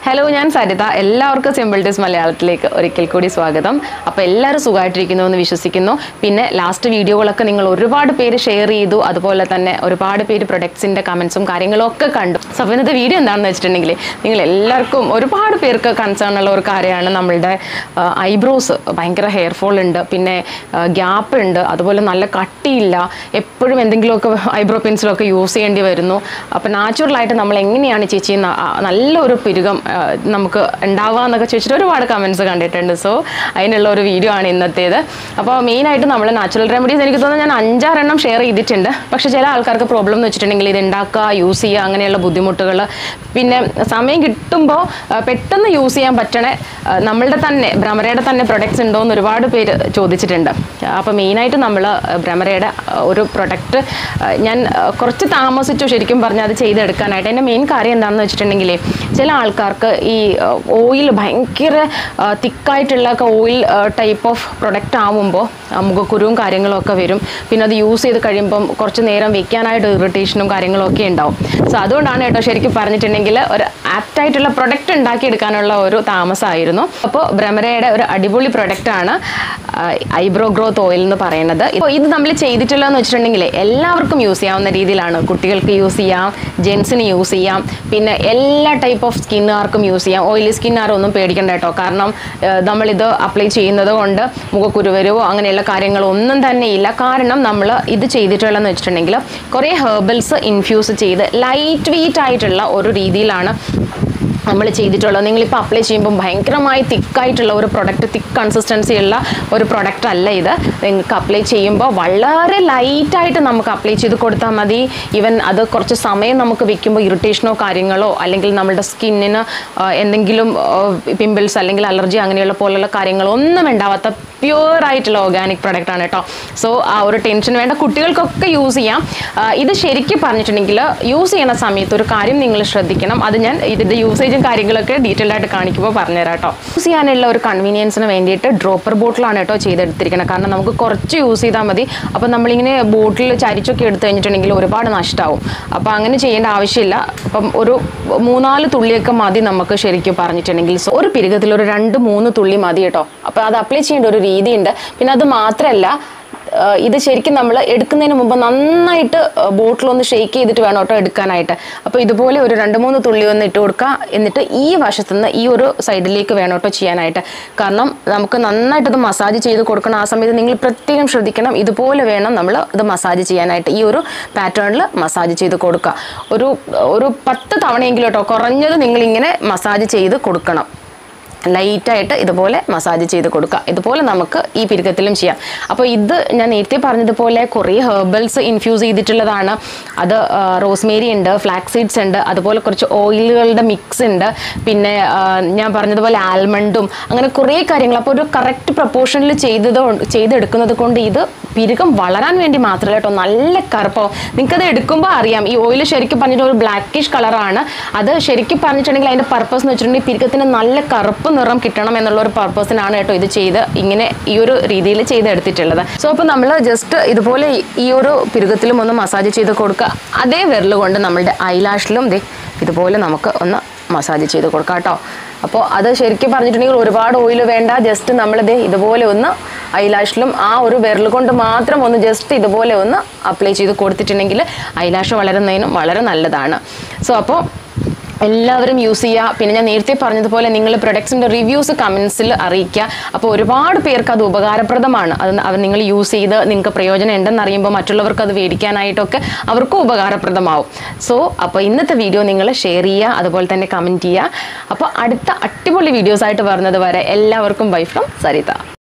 hello ഞാൻ സരിത എല്ലാവർക്കും simple ടിസ് മലയാളത്തിലേക്ക് ഒരിക്കൽ കൂടി സ്വാഗതം അപ്പോൾ എല്ലാവരും സുഖമായിട്ടിരിക്കുന്നു എന്ന് വിശ്വസിക്കുന്നു പിന്നെ ലാസ്റ്റ് വീഡിയോകളൊക്കെ നിങ്ങൾ ഒരുപാട് പേര് ഷെയർ ചെയ്തു അതുപോലെ തന്നെ ഒരുപാട് പേര് പ്രൊഡക്ട്സിൻ്റെ കമൻസും കാര്യങ്ങളും ഒക്കെ കണ്ടു സോ അപ്പോൾ ഇന്നത്തെ വീഡിയോ എന്താണെന്ന് വെച്ചിട്ടുണ്ടെങ്കിൽ നിങ്ങൾ എല്ലാവർക്കും ഒരുപാട് പേർക്ക് കൺസേൺ ഉള്ള ഒരു കാര്യമാണ് നമ്മളുടെ ഐബ്രോസ് ഭയങ്കര ഹെയർ ഫോൾ ഉണ്ട് പിന്നെ ഗ്യാപ്പ് ഉണ്ട് അതുപോലെ നല്ല കട്ടിയില്ല എപ്പോഴും എന്തെങ്കിലുമൊക്കെ ഐബ്രോ പെൻസിലൊക്കെ യൂസ് ചെയ്യേണ്ടി വരുന്നു അപ്പോൾ നാച്ചുറലായിട്ട് നമ്മൾ എങ്ങനെയാണ് ചേച്ചി ന- ആ, നല്ലൊരു പിരുകം ആ, നമുക്ക് ഉണ്ടാവുക എന്നൊക്കെ ചോദിച്ചിട്ട് ഒരുപാട് കമൻസ് കണ്ടിട്ടുണ്ട് സോ അതിനുള്ള ഒരു വീഡിയോ ആണ് ഇന്നത്തേത് അപ്പോൾ മെയിനായിട്ട് നമ്മൾ നാച്ചുറൽ റെമഡീസ് എനിക്ക് തോന്നുന്നു ഞാൻ അഞ്ചാറെണ്ണം ഷെയർ ചെയ്തിട്ടുണ്ട് പക്ഷേ ചില ആൾക്കാർക്ക് പ്രോബ്ലം എന്ന് വെച്ചിട്ടുണ്ടെങ്കിൽ ഇത് ഉണ്ടാക്കുക യൂസ് ചെയ്യുക അങ്ങനെയുള്ള ബുദ്ധിമുട്ടുകൾ പിന്നെ സമയം കിട്ടുമ്പോൾ പെട്ടെന്ന് യൂസ് ചെയ്യാൻ പറ്റണേ ആ, നമ്മളുടെ തന്നെ ഭ്രമരയുടെ തന്നെ പ്രൊഡക്ട്സ് ഉണ്ടോ എന്ന് ഒരുപാട് പേര് ചോദിച്ചിട്ടുണ്ട് അപ്പോൾ മെയിനായിട്ട് നമ്മൾ ഭ്രമരയുടെ ആ, ഒരു പ്രൊഡക്റ്റ് ഞാൻ ആ, കുറച്ച് താമസിച്ചു ശരിക്കും പറഞ്ഞാൽ അത് ചെയ്തെടുക്കാനായിട്ട് എൻ്റെ മെയിൻ കാര്യം എന്താണെന്ന് വെച്ചിട്ടുണ്ടെങ്കിൽ ചില ആൾക്കാർക്ക് ഈ ഓയിൽ ഭയങ്കര തിക്കായിട്ടുള്ള ഓയിൽ ടൈപ്പ് ഓഫ് പ്രൊഡക്റ്റ് ആവുമ്പോൾ മുഖക്കുരുവും കാര്യങ്ങളും ഒക്കെ വരും പിന്നെ അത് യൂസ് ചെയ്ത് കഴിയുമ്പം കുറച്ച് നേരം വെക്കാനായിട്ട് ഇറിറ്റേഷനും കാര്യങ്ങളും ഒക്കെ ഉണ്ടാവും സോ അതുകൊണ്ടാണ് കേട്ടോ ശരിക്കും പറഞ്ഞിട്ടുണ്ടെങ്കിൽ ഒരു ആപ്റ്റ് ആയിട്ടുള്ള പ്രൊഡക്റ്റ് ഉണ്ടാക്കിയെടുക്കാനുള്ള ഒരു താമസമായിരുന്നു അപ്പോൾ ഭ്രമരയുടെ ഒരു അടിപൊളി പ്രൊഡക്റ്റ് ആണ് ഐബ്രോ ഗ്രോത്ത് ഓയിൽ എന്ന് പറയുന്നത് ഇപ്പോൾ ഇത് നമ്മൾ ചെയ്തിട്ടുള്ളതെന്ന് വെച്ചിട്ടുണ്ടെങ്കിൽ എല്ലാവർക്കും യൂസ് ചെയ്യാവുന്ന രീതിയിലാണ് കുട്ടികൾക്ക് യൂസ് ചെയ്യാം ജെൻസിന് യൂസ് ചെയ്യാം പിന്നെ എല്ലാ ടൈപ്പ് ഓഫ് സ്കിന്നുകാർക്കും യൂസ് ചെയ്യാം ഓയിലി സ്കിന്നുകാരൊന്നും പേടിക്കണ്ട കേട്ടോ കാരണം ഏഹ്, നമ്മളിത് അപ്ലൈ ചെയ്യുന്നത് കൊണ്ട് മുഖക്കുരുവരവോ അങ്ങനെയുള്ള കാര്യങ്ങളൊന്നും തന്നെ ഇല്ല കാരണം നമ്മൾ ഇത് ചെയ്തിട്ടുള്ളതെന്ന് വെച്ചിട്ടുണ്ടെങ്കിൽ കുറേ ഹെർബൽസ് ഇൻഫ്യൂസ് ചെയ്ത് ലൈറ്റ് വെയിറ്റ് ആയിട്ടുള്ള ഒരു രീതിയിലാണ് നമ്മൾ ചെയ്തിട്ടുള്ളത് നിങ്ങളിപ്പോൾ അപ്ലൈ ചെയ്യുമ്പോൾ ഭയങ്കരമായി തിക്കായിട്ടുള്ള ഒരു പ്രൊഡക്റ്റ് തിക്ക് കൺസിസ്റ്റൻസി ഉള്ള ഒരു പ്രൊഡക്റ്റ് അല്ല ഇത് നിങ്ങൾക്ക് അപ്ലൈ ചെയ്യുമ്പോൾ വളരെ ലൈറ്റായിട്ട് നമുക്ക് അപ്ലൈ ചെയ്ത് കൊടുത്താൽ മതി ഈവൻ അത് കുറച്ച് സമയം നമുക്ക് വെക്കുമ്പോൾ ഇറിറ്റേഷനോ കാര്യങ്ങളോ അല്ലെങ്കിൽ നമ്മുടെ സ്കിന്നിന് എന്തെങ്കിലും പിമ്പിൾസ് അല്ലെങ്കിൽ അലർജി അങ്ങനെയുള്ള പോലുള്ള കാര്യങ്ങളോ ഒന്നും ഉണ്ടാവാത്ത പ്യുവർ ആയിട്ടുള്ള ഓർഗാനിക് പ്രൊഡക്റ്റ് ആണ് കേട്ടോ സോ ആ ഒരു ടെൻഷൻ വേണ്ട കുട്ടികൾക്കൊക്കെ യൂസ് ചെയ്യാം ആ, ഇത് ശരിക്കും പറഞ്ഞിട്ടുണ്ടെങ്കിൽ യൂസ് ചെയ്യുന്ന സമയത്ത് ഒരു കാര്യം നിങ്ങൾ ശ്രദ്ധിക്കണം അത് ഞാൻ ഇതിൻ്റെ യൂസേജും കാര്യങ്ങളൊക്കെ ഡീറ്റെയിൽ ആയിട്ട് കാണിക്കുമ്പോൾ പറഞ്ഞുതരാം കേട്ടോ യൂസ് ചെയ്യാനുള്ള ഒരു കൺവീനിയൻസിന് വേണ്ടിയിട്ട് ഡ്രോപ്പർ ബോട്ടിലാണ് കേട്ടോ ചെയ്തെടുത്തിരിക്കുന്നത് കാരണം നമുക്ക് കുറച്ച് യൂസ് ചെയ്താൽ മതി അപ്പോൾ നമ്മളിങ്ങനെ ബോട്ടിൽ ചരിച്ചൊക്കെ എടുത്തു കഴിഞ്ഞിട്ടുണ്ടെങ്കിൽ ഒരുപാട് നഷ്ടമാവും അപ്പോൾ അങ്ങനെ ചെയ്യേണ്ട ആവശ്യമില്ല അപ്പം ഒരു മൂന്നാല് തുള്ളിയൊക്കെ മതി നമുക്ക് ശരിക്കും പറഞ്ഞിട്ടുണ്ടെങ്കിൽ സോ ഒരു പിരുകത്തിൽ ഒരു രണ്ട് മൂന്ന് തുള്ളി മതി കേട്ടോ അപ്പോൾ അത് അപ്ലൈ ചെയ്യേണ്ട ഒരു രീതിയുണ്ട് പിന്നെ അത് മാത്രമല്ല ആഹ് ഇത് ശരിക്കും നമ്മൾ എടുക്കുന്നതിന് മുമ്പ് നന്നായിട്ട് ബോട്ടിലൊന്ന് ഷെയ്ക്ക് ചെയ്തിട്ട് വേണം കേട്ടോ എടുക്കാനായിട്ട് അപ്പോൾ ഇതുപോലെ ഒരു രണ്ട് മൂന്ന് തുള്ളി ഒന്ന് ഇട്ട് കൊടുക്കുക എന്നിട്ട് ഈ വശത്തു നിന്ന് ഈ ഒരു സൈഡിലേക്ക് വേണം കേട്ടോ ചെയ്യാനായിട്ട് കാരണം നമുക്ക് നന്നായിട്ട് ഇത് മസാജ് ചെയ്ത് കൊടുക്കണം ആ സമയത്ത് നിങ്ങൾ പ്രത്യേകം ശ്രദ്ധിക്കണം ഇതുപോലെ വേണം നമ്മൾ ഇത് മസാജ് ചെയ്യാനായിട്ട് ഈ ഒരു പാറ്റേണിൽ മസാജ് ചെയ്ത് കൊടുക്കുക ഒരു ഒരു പത്ത് തവണയെങ്കിലും കേട്ടോ കുറഞ്ഞത് നിങ്ങളിങ്ങനെ മസാജ് ചെയ്ത് കൊടുക്കണം ലൈറ്റായിട്ട് ഇതുപോലെ മസാജ് ചെയ്ത് കൊടുക്കുക ഇതുപോലെ നമുക്ക് ഈ പിരുക്കത്തിലും ചെയ്യാം അപ്പോൾ ഇത് ഞാൻ നേരത്തെ പറഞ്ഞതുപോലെ കുറേ ഹെർബൽസ് ഇൻഫ്യൂസ് ചെയ്തിട്ടുള്ളതാണ് അത് റോസ്മേരി ഉണ്ട് ഫ്ലാക്സ് സീഡ്സ് ഉണ്ട് അതുപോലെ കുറച്ച് ഓയിലുകളുടെ മിക്സ് ഉണ്ട് പിന്നെ ആ, ഞാൻ പറഞ്ഞതുപോലെ ആൽമണ്ടും അങ്ങനെ കുറേ കാര്യങ്ങൾ അപ്പോൾ ഒരു കറക്റ്റ് പ്രപ്പോർഷനിൽ ചെയ്തത് കൊണ്ട്- ചെയ്തെടുക്കുന്നത് കൊണ്ട് ഇത് പിരുക്കം വളരാൻ വേണ്ടി മാത്രമല്ല കേട്ടോ നല്ല കറുപ്പാവും നിങ്ങൾക്കത് എടുക്കുമ്പോൾ അറിയാം ഈ ഓയിൽ ശരിക്കും പറഞ്ഞിട്ട് ഒരു ബ്ലാക്കിഷ് കളറാണ് അത് ശരിക്കും പറഞ്ഞിട്ടുണ്ടെങ്കിൽ അതിൻ്റെ പർപ്പസ് എന്ന് വെച്ചിട്ടുണ്ടെങ്കിൽ പിരുക്കത്തിന് നല്ല കറുപ്പ് നിറം കിട്ടണം എന്നുള്ള ഒരു പർപ്പസിനാണ് കേട്ടോ ഇത് ചെയ്ത് ഇങ്ങനെ ഈ ഒരു രീതിയിൽ ചെയ്തെടുത്തിട്ടുള്ളത് സോ അപ്പോൾ നമ്മൾ ജസ്റ്റ് ഇതുപോലെ ഈ- ഈ ഒരു പിരുകത്തിലും ഒന്ന് മസാജ് ചെയ്ത് കൊടുക്കുക അതേ വിരൽ കൊണ്ട് നമ്മളുടെ ഐലാഷിലും ദേ ഇതുപോലെ നമുക്ക് ഒന്ന് മസാജ് ചെയ്ത് കൊടുക്കാം കേട്ടോ അപ്പോൾ അത് ശരിക്കും പറഞ്ഞിട്ടുണ്ടെങ്കിൽ ഒരുപാട് ഓയിൽ വേണ്ട ജസ്റ്റ് നമ്മളിത് ഇതുപോലെ ഒന്ന് ഐലാഷിലും ആ ഒരു വിരൽ കൊണ്ട് മാത്രം ഒന്ന് ജസ്റ്റ് ഇതുപോലെ ഒന്ന് അപ്ലൈ ചെയ്ത് കൊടുത്തിട്ടുണ്ടെങ്കിൽ ഐലാഷ് വളരുന്നതിനും വളരെ നല്ലതാണ് സോ അപ്പോൾ എല്ലാവരും യൂസ് ചെയ്യുക പിന്നെ ഞാൻ നേരത്തെ പറഞ്ഞതുപോലെ നിങ്ങൾ പ്രൊഡക്ട്സിൻ്റെ റിവ്യൂസ് കമൻസിൽ അറിയിക്കുക അപ്പോൾ ഒരുപാട് പേർക്ക് അത് ഉപകാരപ്രദമാണ് അത് അവർ നിങ്ങൾ യൂസ് ചെയ്ത് നിങ്ങൾക്ക് പ്രയോജനം ഉണ്ടെന്ന് അറിയുമ്പോൾ മറ്റുള്ളവർക്ക് അത് മേടിക്കാനായിട്ടൊക്കെ അവർക്കും ഉപകാരപ്രദമാവും സോ അപ്പോൾ ഇന്നത്തെ വീഡിയോ നിങ്ങൾ ഷെയർ ചെയ്യുക അതുപോലെ തന്നെ കമൻറ്റ് ചെയ്യുക അപ്പോൾ അടുത്ത അടിപൊളി വീഡിയോസ് ആയിട്ട് വരുന്നത് വരെ എല്ലാവർക്കും ബൈ ഫ്രം സരിത